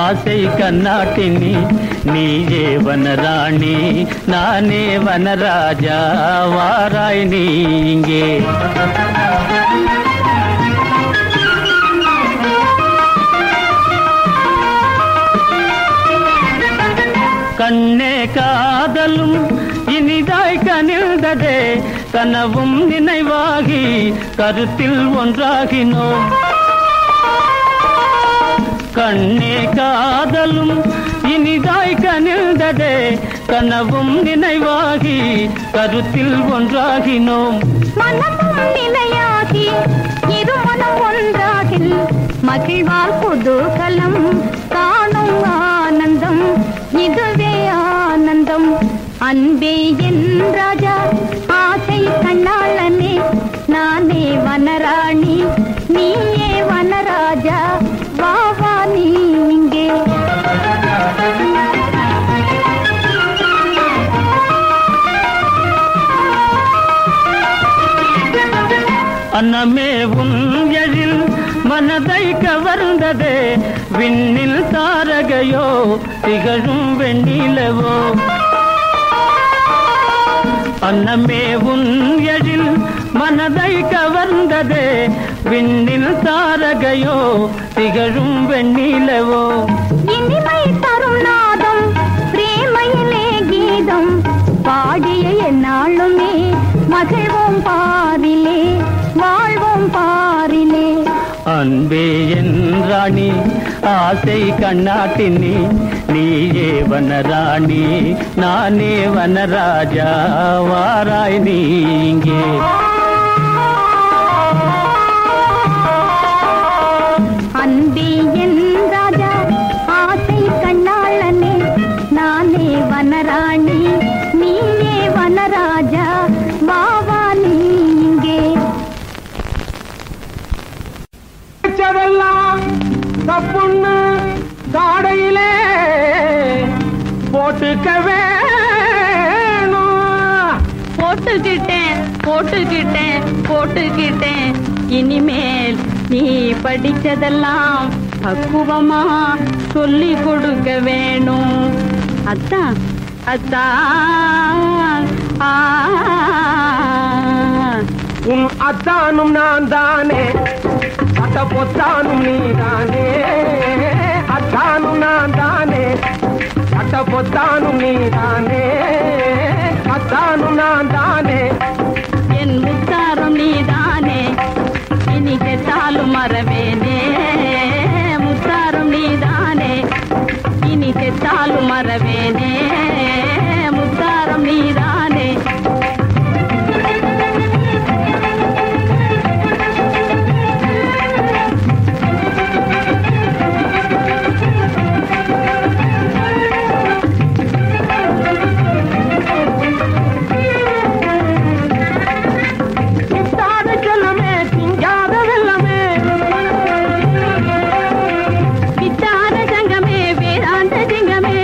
ஆசை கண்ணாட்டினி நீயே வனராணி நானே வனராஜா வாராய் நீ இங்கே கண்ணே காதலும் இனிதாய் கனிழ்ந்ததே கனவும் நினைவாகி கருத்தில் ஒன்றாகினோம் கண்ணே காதலும் இனிதாய் கனிழ்ந்ததே கனவும் நினைவாகி கருத்தில் ஒன்றாகினோம் மனமும் நிலையாகி இருமனம் ஒன்றாகில் மகிழ்வால் குதூகலம் காணும் ஆனந்தம் இதுவே ஆனந்தம் அன்பே என் ராஜா ஆசை கண்ணாளனே நானே வனராணி நீயே வனராஜா வா வா நீ இங்கே அன்னமே உன் எழில் மனதை கவர்ந்ததே விண்ணில் தாரகையோ திகழும் வெண்ணிலவோ அன்னமே உன் எழில் மனதை கவர்ந்ததே விண்ணில் தாரகையோ திகழும் வெண்ணிலவோ இனிமை தரும் நாதம் பிரேமையிலே கீதம் பாடிய என்னாளுமே மகிழ்வோம் பாரிலே வாழ்வோம் பாரிலே அன்பே என் ராணி ஆசை கண்ணாட்டினி நீயே வனராணி நானே வனராஜா வாராய் நீ இங்கே அன்பே என் ராஜா ஆசை கண்ணாளனே நானே வனராணி நீயே வனராஜா வா வா நீ இங்கே வச்சதெல்லாம் தப்புன்னு தாடையிலே போட்டுக்க வேணும் போட்டுக்கிட்டேன் போட்டுக்கிட்டேன் போட்டுக்கிட்டேன் இனிமேல் நீ படிச்சதெல்லாம் பக்குவமா சொல்லி கொடுக்க வேணும் அத்தான் அத்தான் ஆ உன் அத்தானும் நான் தானே சட்ட பொத்தானும் நீ தானே அத்தானும் நான் தானே சட்ட பொத்தானும் நீ தானே அத்தானும் நான் தானே என் முத்தாரம் நீதானே இனி செத்தாலும் மறவேனே முத்தாரம் நீதானே இனி செத்தாலும் மறவேனே முத்தாரம் நீதானே சித்தாத செல்லமே திங்காத வெள்ளமே வித்தார சங்கமே வேதாந்த சிங்கமே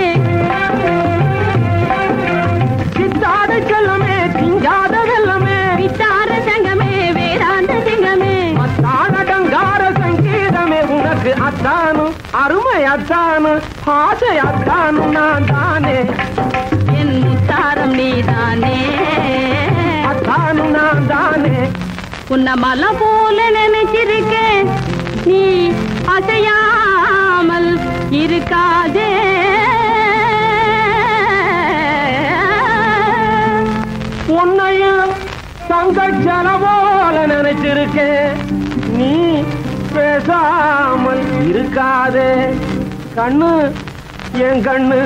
சித்தாத செல்லமே திங்காத வெள்ளமே வித்தார சங்கமே வேதாந்த சிங்கமே அத்தானடங்கார சங்கீதமே உனக்கு அத்தானு அருமை அத்தானு ஆசை அத்தானு நான் தானே என் முத்தாரம் நீதானே அத்தானு நான் தானே உன்னை மலை போல நினைச்சிருக்கேன் நீ அசையாமல் இருக்காதே உன்னையும் தங்கச்சல போல நினைச்சிருக்கேன் நீ பேசாமல் இருக்காதே கண்ணு என் கண்ணு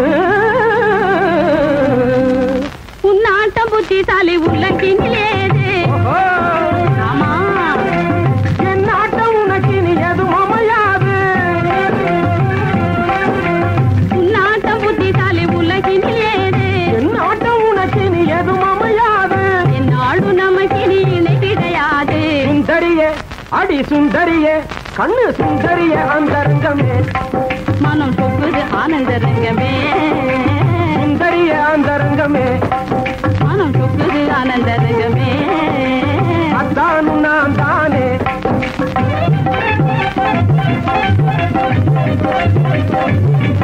உன்னாட்ட புத்திசாலி உள்ளங்கினிலேது ஓஹோ, ஆமா என் நாட்டம் உனக்கு நீ எதுவும் அமையாது உன்னாட்ட புத்திசாலி உலகினிலேது என் நாட்டம் உனக்கு நீ எதுவும் அமையாது என்னாலும் நமக்கு நீ இணை கிடையாது சுந்தரியே அடி சுந்தரியே கண்ணு சுந்தரிய அந்தரங்கமே மனம் சொக்குது ஆனந்த ரங்கமே சுந்தரிய அந்தரங்கமே மனம் சொக்குது ஆனந்த ரங்கமே அத்தானு நான் தானே ஆ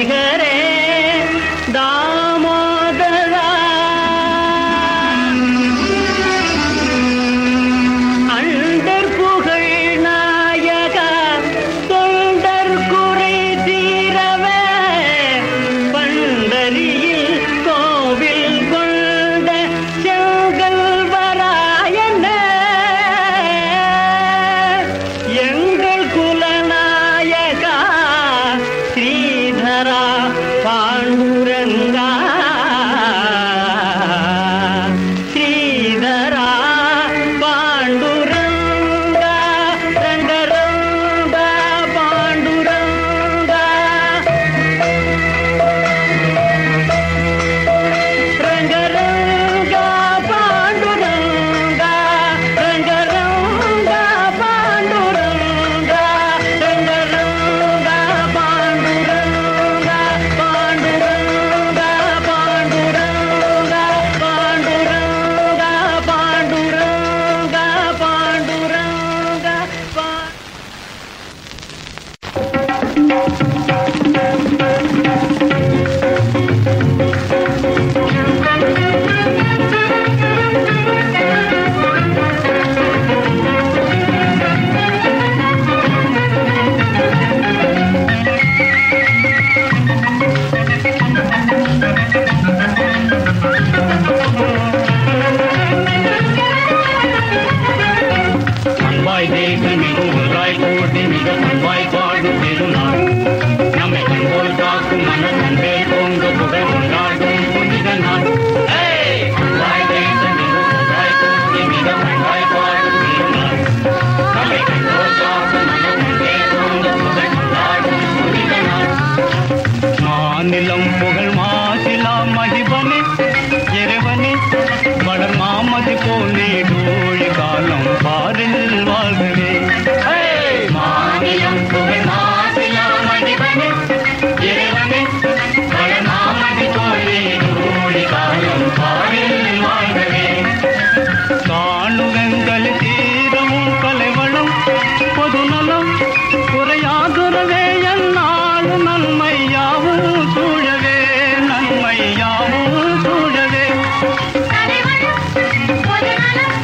ஹரே தாமோதரா அண்டர் புகழ் நாயகா தொண்டர் குறை தீரவே பண்டரியில் கோவில் கொண்ட செங்கல்வராயன எங்கள் குலநாயகா ஸ்ரீதரா பாண்டுரங்கா ஸ்ரீதரா பாண்டுரங்கா ரங்கரங்கா பாண்டுரங்கா ரங்கரங்கா பாண்டுரங்கா ரங்கரங்கா பாண்டுரங்கா ரங்கரங்கா பாண்டுரங்கா பாண்டுரங்கா பாண்டுரங்கா பாண்டுரங்கா பாண்டுரங்கா பாண்டுரங்கா பா அன்பாய் தேச மிக ஒன்றாய் கூட்டி மிக பண்பாய் பாடும் திருநாள் நம்மை கண்போல் காக்கும் மனம் அன்பே போங்க புகழ் கொண்டாடும் புனித நாள் ஏய்! அன்பாய் தேச மிக ஒன்றாய் கூட்டி மிக பண்பாய் பாடும் திருநாள் நம்மை கண்போல் காக்கும் மனம் அன்பே போங்க புகழ் கொண்டாடும் புனித நாள் மாநிலம் புகழ் மாசிலா மகிபனே இறைவனே வளர் மாமதி போலே டோழி காலம் பாரில் வாழ்கவே மாநிலம் புகழ் மாசிலா மகிபனே இறைவனே வளர் மாமதி போலே டோழி காலம் பாரில் வாழ்கவே காணுகங்கள் தீரமும் கலைவளம் பொதுநலம் குறையாதுறவே என்னாலும் நன்மையாவும் சூழவே நன்மையாவும் சூழவே தலைவனும் பொதுநலம்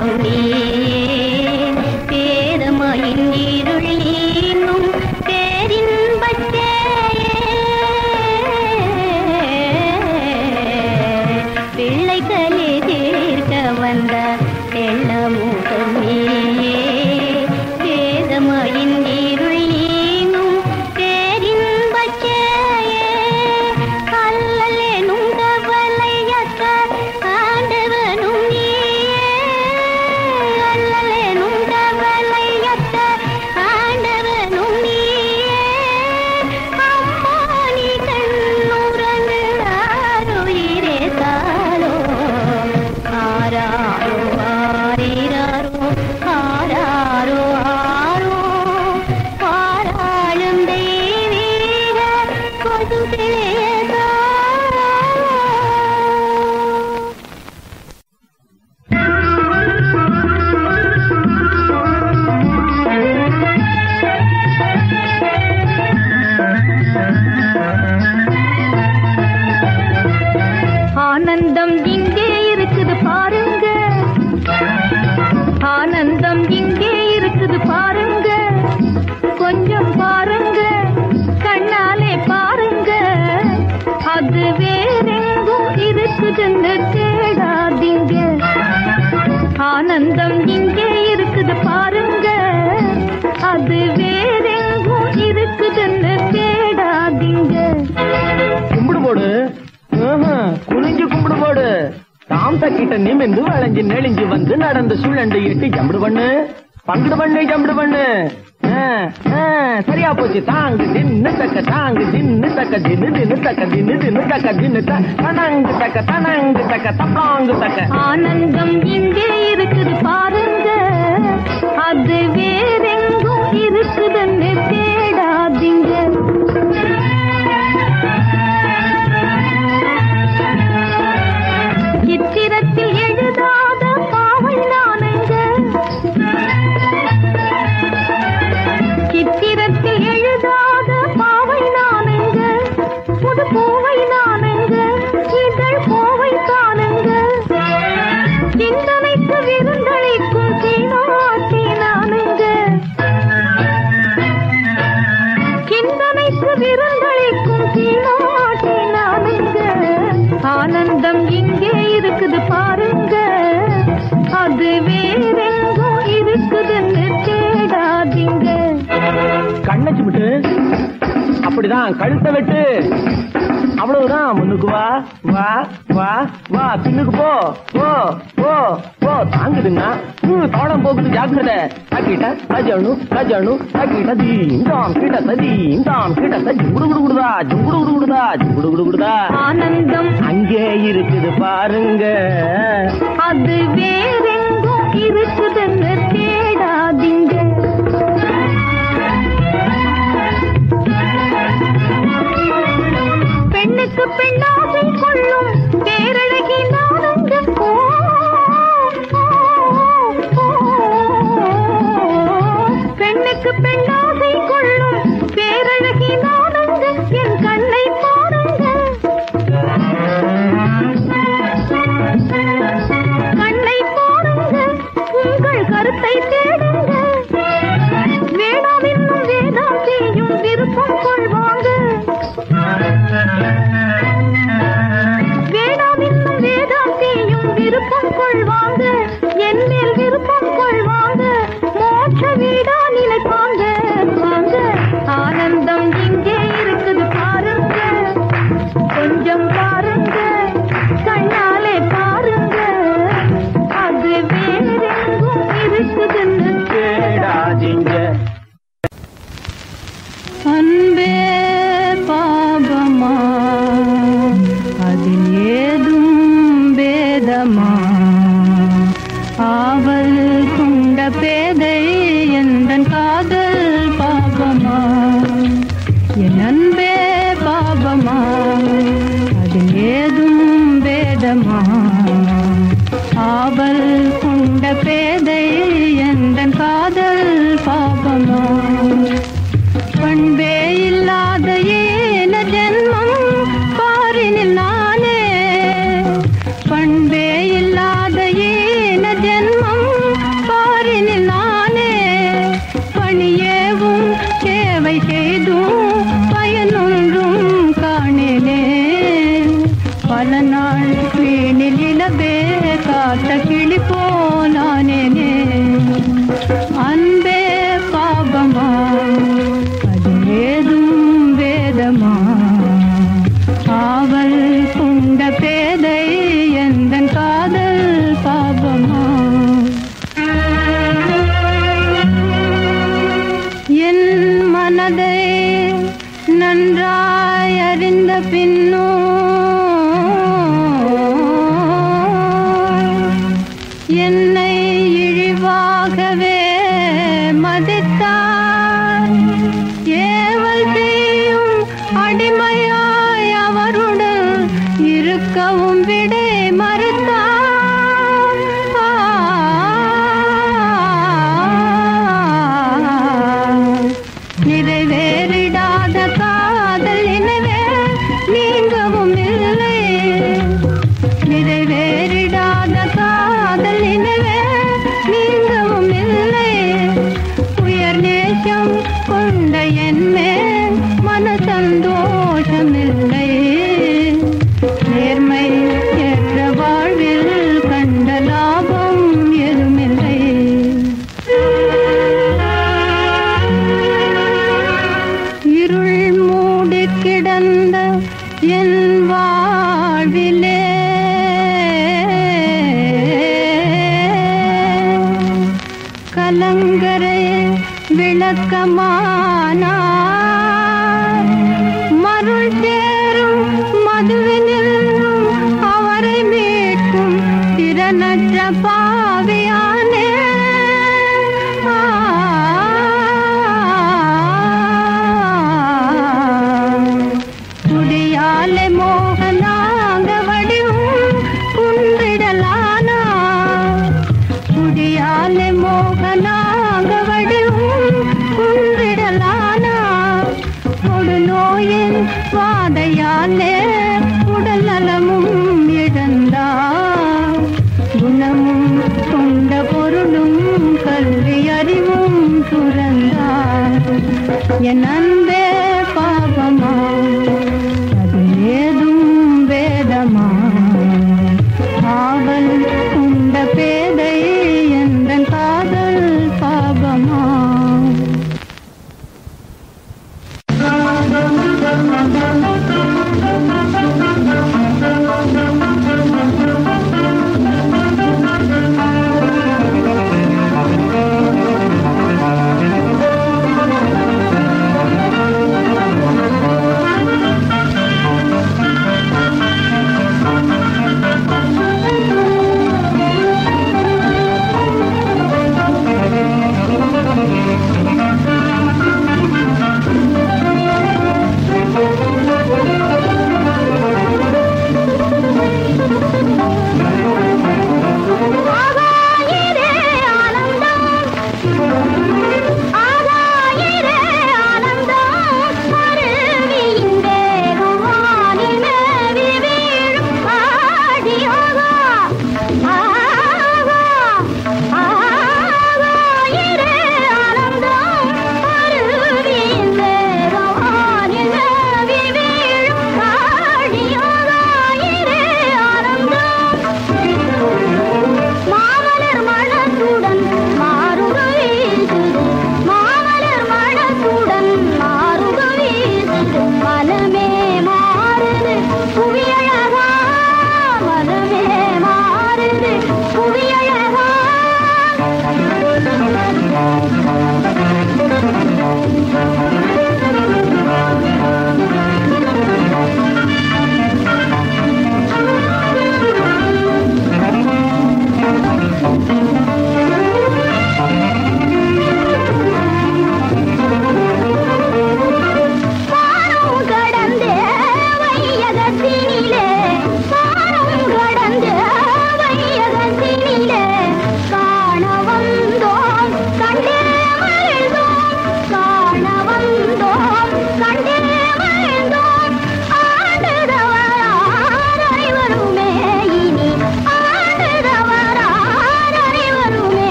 மூகம் பேதமாயின் இருளீனும் பேரின்பத்தே பிள்ளைகளே தீர்க்க வந்த எண்ணமுகமே வேதமாயின் இருளீனும் பேரின்பச்சே அல்லலேனும் கவலையற்ற ஆண்டவனும் நீயே அல்லலேனும் கவலையற்ற ஆண்டவனும் நீயே அம்மா நீ கண்ணுறங்கு ஆருயிரே தாளோ ஆராரோ ஆரிராரோ ஆராரோ ஆரோ பாராளும் தெய்வீக கொசுகளேதா ஆனந்தம் இங்கே இருக்குது பாருங்க ஆனந்தம் இங்கே இருக்குது பாருங்க கொஞ்சம் பாருங்க கண்ணாலே பாருங்க அது வேறெங்கும் இருக்குதுன்னு தேடாதீங்க ஆனந்தம் இங்கே இருக்குது பாருங்க அது வேறெங்கும் இருக்குதுன்னு தேடாதீங்க கும்பிடு போடு ஆஹா, குனிஞ்சு கும்பிடு போடு தாம்ச கிட்ட நிமிந்து வளைஞ்சு நெளிஞ்சு வந்து நடந்து சுழண்டு எட்டி ஜம்புடு பண்ணு பங்குடு பண்ணு ஜம்புடு பண்ணு ஆ, ஆ, சரியா போச்சு தாங்கு தின்னு தக்க தாங்கு தின்னு தக்க தின்னு தின்னு தக்க தின்னு தின்னு தக்க தின்னு த- தனங்கு தக்க தனங்கு தக்க தப்பாங்கு தக்க ஆனந்தம் இங்கே இருக்குது பாருங்க அது வேறெங்கும் இருக்குதுன்னு தேடாதீங்க சித்திரத்தில் எழுதாத பாவை நானுங்க சித்திரத்தில் எழுதாத பாவை நானுங்க புது பூவை நானுங்க இதழ் பூவை காணுங்க சிந்தனைக்கு விருந்தளிக்கும் சீனாட்டி நானுங்க சிந்தனைக்கு விருந்தளிக்கும் சீனாட்டி நானுங்க ஆனந்தம் இங்கே இருக்குது பாருங்க அது வேறெங்கும் இருக்குதுன்னு தேடாதீங்க கண்ணச்சு விட்டு அப்படிதான் கழுத்தை வெட்டு அவ்வளவுதான் முன்னுக்கு வா வா வா வா பின்னுக்கு போ போ போ போ தாங்குதுங்க ம், தோளம் போகுது ஜாக்கிரதை தாக்கிட்ட ராஜாணு ராஜாணு தாக்கிட்ட தீண்டாம் கிட்ட ததீண்டாம் கிட்ட தஜி குடு குடு குடுதா ஜுங்குடு குடு குடுதா ஜுங்குடு குடு குடுதா ஆனந்தம் அங்கே இருக்குது பாருங்க அது வேறெங்கும் இருக்குதுன்னு தேடாதீங்க பெண்ணுக்கு பெண்ணாசை கொள்ளும் பேரழகி நானுங்க ஓ, ஓ, ஓ, ஓ. பெண்ணுக்கு பெண்ணாசை கொள்ளும் பேரழகி நானுங்க என் கண்ணை பாருங்க கண்ணை பாருங்க உங்கள் கருத்தை தேடுங்க வேணாம் இன்னும் வேதாம் செய்யும் விருப்பம் கொள்வாங்க வேணாம் இன்னும் வேதாம் செய்யும் விருப்பம் கொள்வாங்க என் மேல் விருப்பம் கொள்வாங்க மோட்ச வீடா நிலைப்பாங்க வாங்க ஆனந்தம் இங்கே இருக்குது பாருங்க கொஞ்சம் பாருங்க கண்ணாலே பாருங்க அது வேறெங்கும் இருக்குதுன்னு மகனாகவே மதித்தார் ஏவல் செய்யும் அடிமையாய் அவருடன் இருக்கவும் விடை மறுத்தார் நிறைவேறிடாத காதல் எனவே நீங்கவும் இல்லை நிறைவேறிடாத காதல் எனவே நீங்கவும் இல்லை உயர் நேசம் கொண்ட என் மேல் மன சந்தோஷமில்லை நேர்மை ஏற்ற வாழ்வில் கண்ட லாபம் எதுமில்லை இருள் மூடி கிடந்த என் வாழ்விலே கலங்கரை விளக்கமானார் மருள் சேரும் மதுவினில் அவரை மீட்கும் திறனற்ற பாவியானே குடியாலே மோகனாக வடிவும் குன்றிடலானா குடியாலே மோகனாக வடிவும் குன்றிடலானா கொடு நோயின் வாதையாலே உடல் நலமும் இழந்தார் குணமும் கொண்ட பொருளும் கல்வி அறிவும் துறந்தார் என் அன்பே பாபமா அது ஏதும் வேதமா காவல் கொண்ட பேதை எந்த காதல் பாபமா ஆ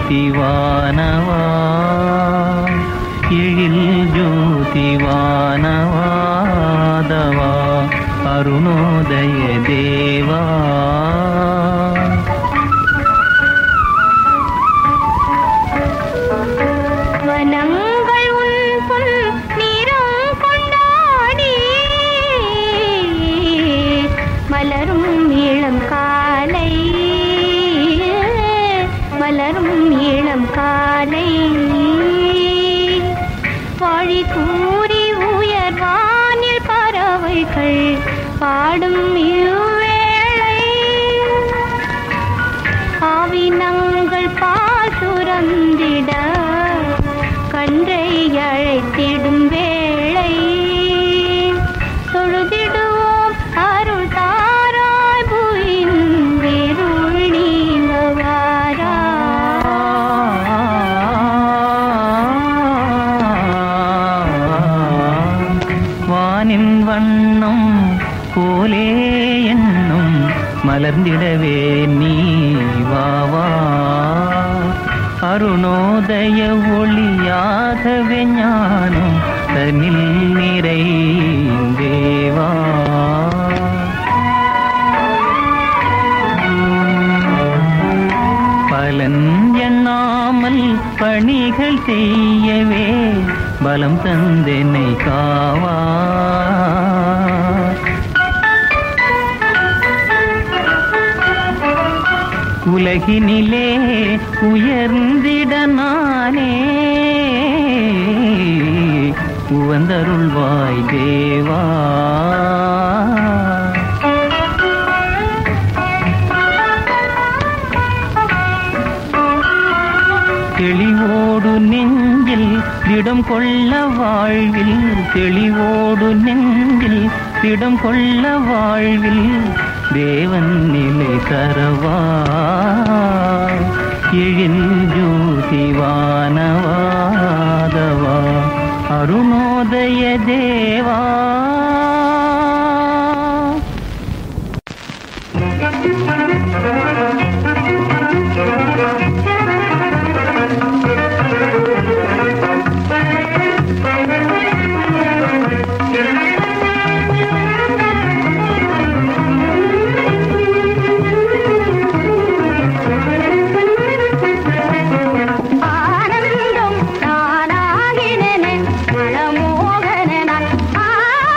ஜோதி வானவா எழில் ஜோதி வானவாதவா அருணோதய தேவா வனங்கள் உன் பொன் நிறம் கொண்டாடி மலரும் இளம் காலை மலரும் இளம் காலை வாழி கூறி உயர்வானில் பறவைகள் பாடும் இவ்வேளை ஆவினங்கள் பாசுரந்திட கன்றை அழைத்திடும் வேளை தொழுதிடுவோம் அருள் தாராய் புயின் விருள் நீங்க வாரா வானின் வண்ணம் போலே எண்ணம் மலர்ந்திடவே நீ வாவா அருணோதய ஒளியாகவே ஞானம் தன்னில் நிறைந்தேவா பலன் எண்ணாமல் பணிகள் செய்யவே பலம் தந்தென்னை காவா உலகினிலே உயர்ந்திட நானே உவந்தருள்வாய் தேவா தெளிவோடு நெஞ்சில் திடம் கொள்ள வாழ்வில் தெளிவோடு நெஞ்சில் திடம் கொள்ள வாழ்வில் தேவன் நிலை தரவா எழில் ஜோதி வானவாதவா அருணோதய தேவா ஆனந்தம் நானாகினேன் மனமோகன நான் ஆ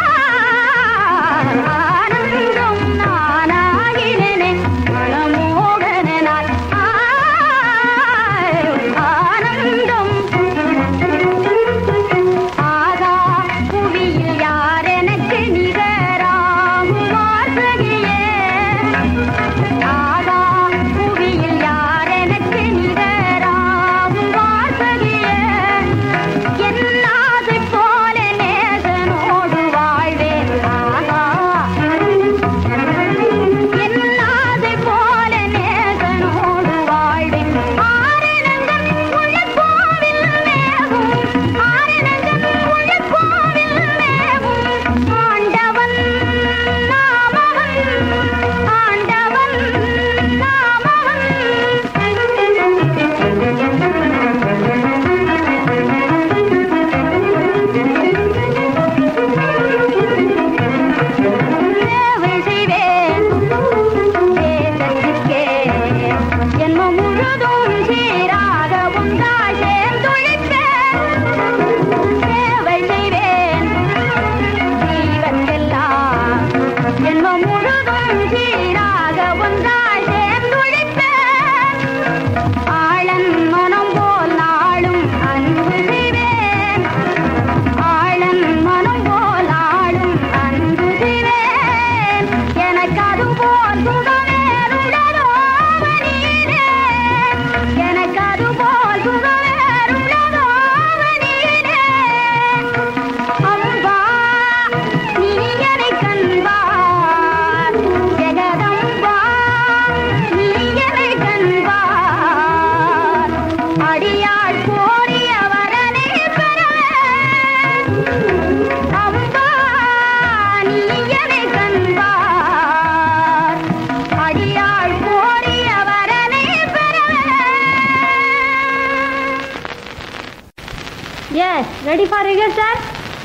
ரெடி ஃபார் ரிஹர்சல்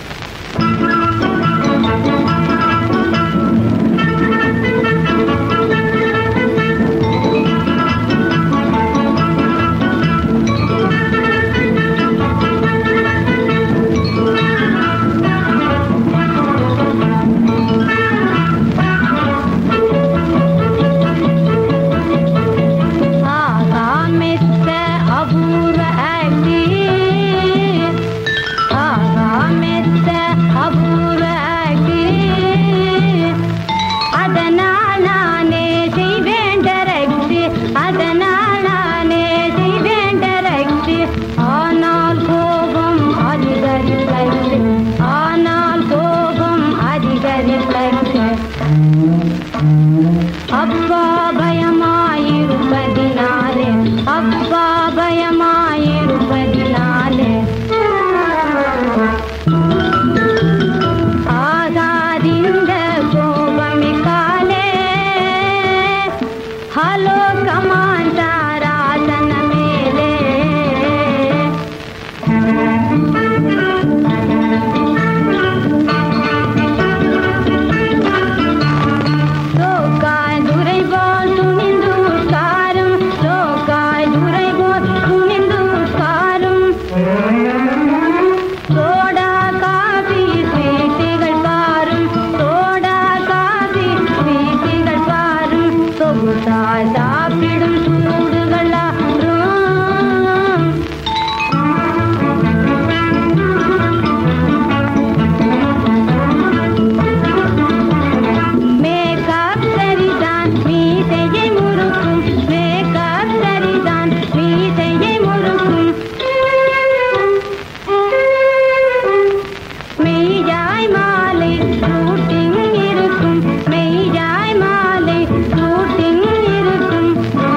ஆகா மெத்த அபூர்வ ஆக்டிங் ஆகா மெத்த அபூர்வ ஆக்டிங் அதனால் நானே செய்வேன் டைரக்ட் அதனால் நானே செய்வேன் டைரக்ட் ஆனால் கோபம் அதிகரிப்பது ஆனால் கோபம் அதிகரிப்பது அப்பா பயமாயிருப்பதினாலே அப்பா பயமாயிருப்பதினாலே ஆகாதிந்த கோபமிக்காலே ஹலோ கமான் தாராசன மேலே லோகாய் துரைபோல் துணிந்து உட்காரும் லோகாய் துரைபோல் துணிந்து உட்காரும் சோடா காபி ஸ்வீட்டுகள் பாரும் சோடா காபி ஸ்வீட்டுகள் பாரும் சொகுசாய் சாப்பிடும் சூடுகளாரும் மேக்கப் சரிதான் மீசையை முறுக்கும் மேக்கப் சரிதான் மீசையை முறுக்கும் மெய்யாய் மாலை ஷூட்டிங் இருக்கும் மெய்யாய் மாலை ஷூட்டிங் இருக்கும்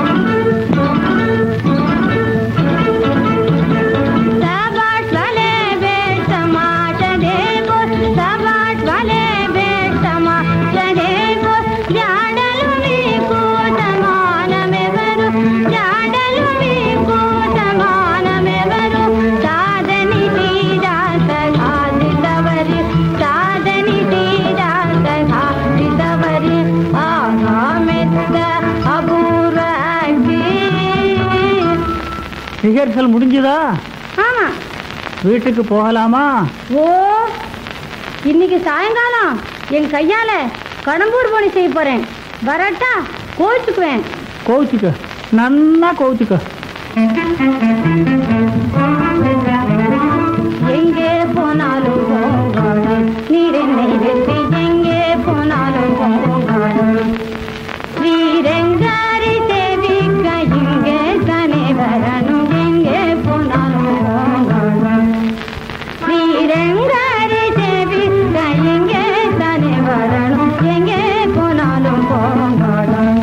சபாட் வலே வேட் சமாட்டதே போல் சபாட் వలే వేటమా జడేగో జాడలు మీకు సమానమెవరు జాడలు మీకు సమానమెవరు సాధని తీరాస ఘాతితవరి సాధని తీరాస ఘాతితవరి ఆహా మెత్త అపూర్వ ரிஹர்சல் முடிஞ்சுதா ஆமா வீட்டுக்கு போகலாமா ஓ இன்னைக்கு சாயங்காலம் என் கையால கடம்பூர் பணி செய்ய போறேன் வரட்டா கோச்சுக்குவேன் கோவிச்சுக்க நன்னா கோவிச்சுக்க எங்கே போனாலும் போகணும் நீரென்னை வெற்றி எங்கே போனாலும் போகணும் ஸ்ரீரங்காரி தேவிக்க இங்கே தானே வரணும் எங்கே போனாலும் போகணும் ஸ்ரீரங்காரி தேவிக்க இங்கே தானே வரணும் எங்கே போனாலும் போகணும்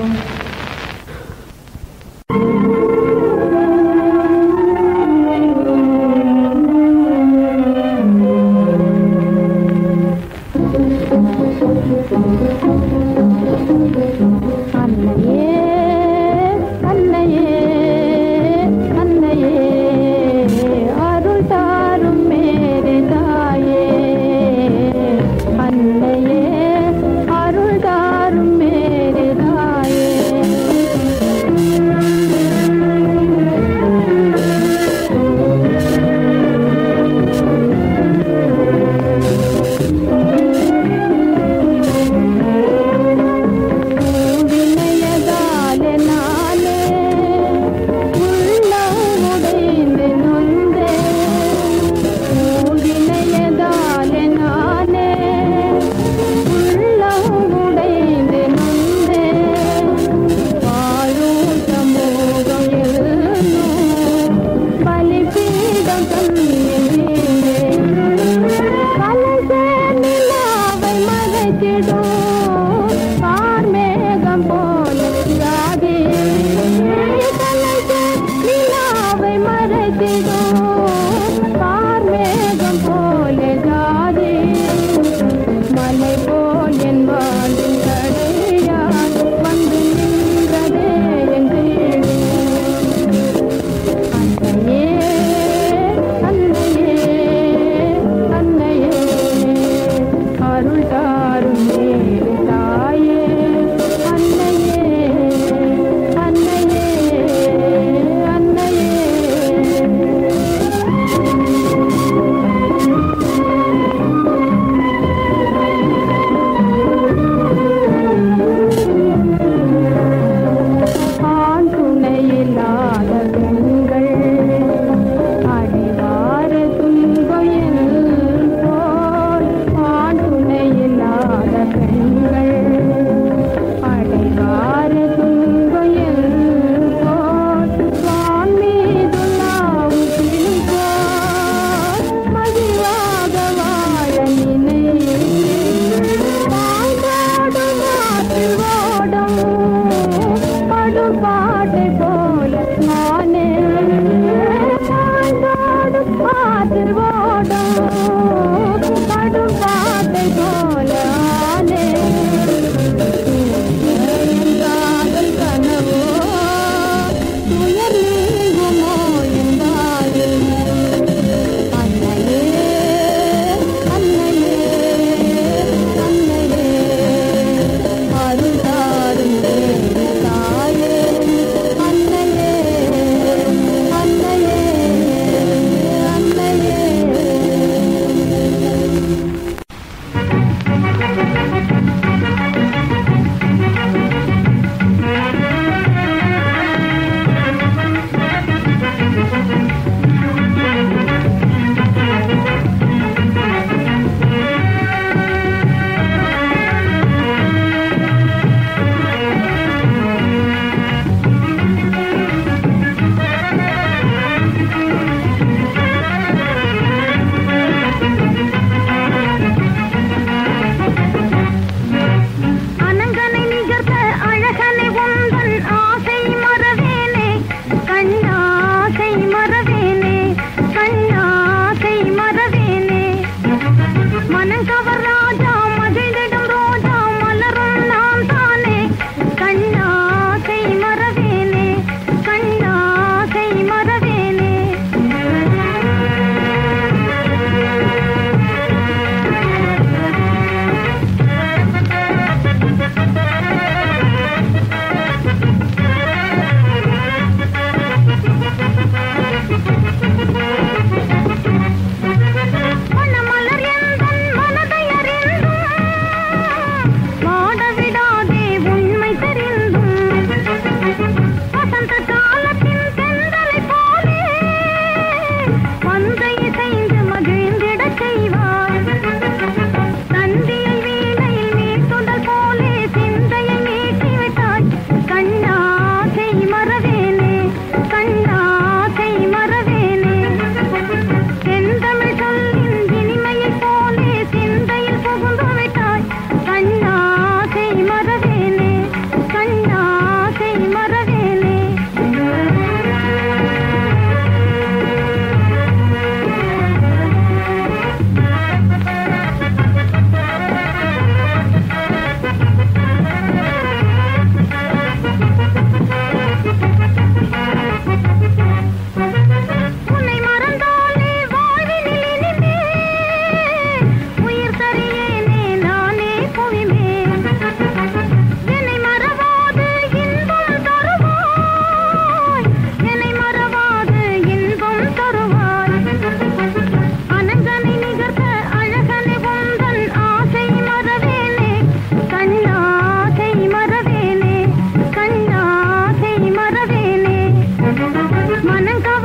அருள் தாரும் மேல் தாயே அன்னையே அன்னையே அன்னையே ஆண் துணையில்லாத பெண்கள் அடிவார துன்பம் போல் ஆண் துணையில்லாத பெண்கள் அடிவார துன்பம் போல் வான் மீதுள்ளாவும் போல் மகிழ்வாக வாழ நினைக்கிறேன் பாய்ந்தாடும் ஆற்றில் ஓடும் படும் பாட்டை போல நானே பாய்ந்தாடும் ஆற்றில் ஓடும் படும் பாட்டை போல நானே என் காதல் கனவோ துயர் நீங்குமோ என் வாழ்வில் அன்னையே அன்னையே அன்னையே அருள்தாரும் தாயே அன்னையே அன்னையே அன்னையே அனங்கனை நிகர்த்த அழகனை உந்தன் ஆசை மறவேனே கண்ணாசை மறவேனே கண்ணாசை மறவேனே மனங்கவர் ராஜா மகிழ்ந்திடும் ரோஜா மலரும் நான் தானே கண்ணாசை மறவேனே கண்ணாசை மறவேனே மணமலர் எந்தன் மனதை அறிந்தும் வாட விடாதே உண்மை தெரிந்தும் வசந்த காலத்தின் தென்றலை போலே வந்து இசைந்து மகிழ்ந்திடச் செய்வாய் தந்தியை வீணையில் மீட்டுடல் போலே சிந்தையை மீட்டிவிட்டாய் கண்ணாசை மறவேனே கண்ணாசை மறவேனே செந்தமிழ் சொல்லின் இனிமையைப் போலே சிந்தையில் புகுந்து விட்டாய் கண்ணாசை மறவேனே கண்ணாசை மறவேனே உன்னை மறந்தாலே வாழ்வினில் இனிமே உயிர் தரியேனே நானே புவிமே என்னை மறவாது இன்பம் தருவாய் என்னை மறவாது இன்பம் தருவாய் அனங்கனை நிகர்த்த அழகனை உந்தன் ஆசை மறவேனே கண்ணாசை மறவேனே கண்ணாசை மறவேனே மனங்கவ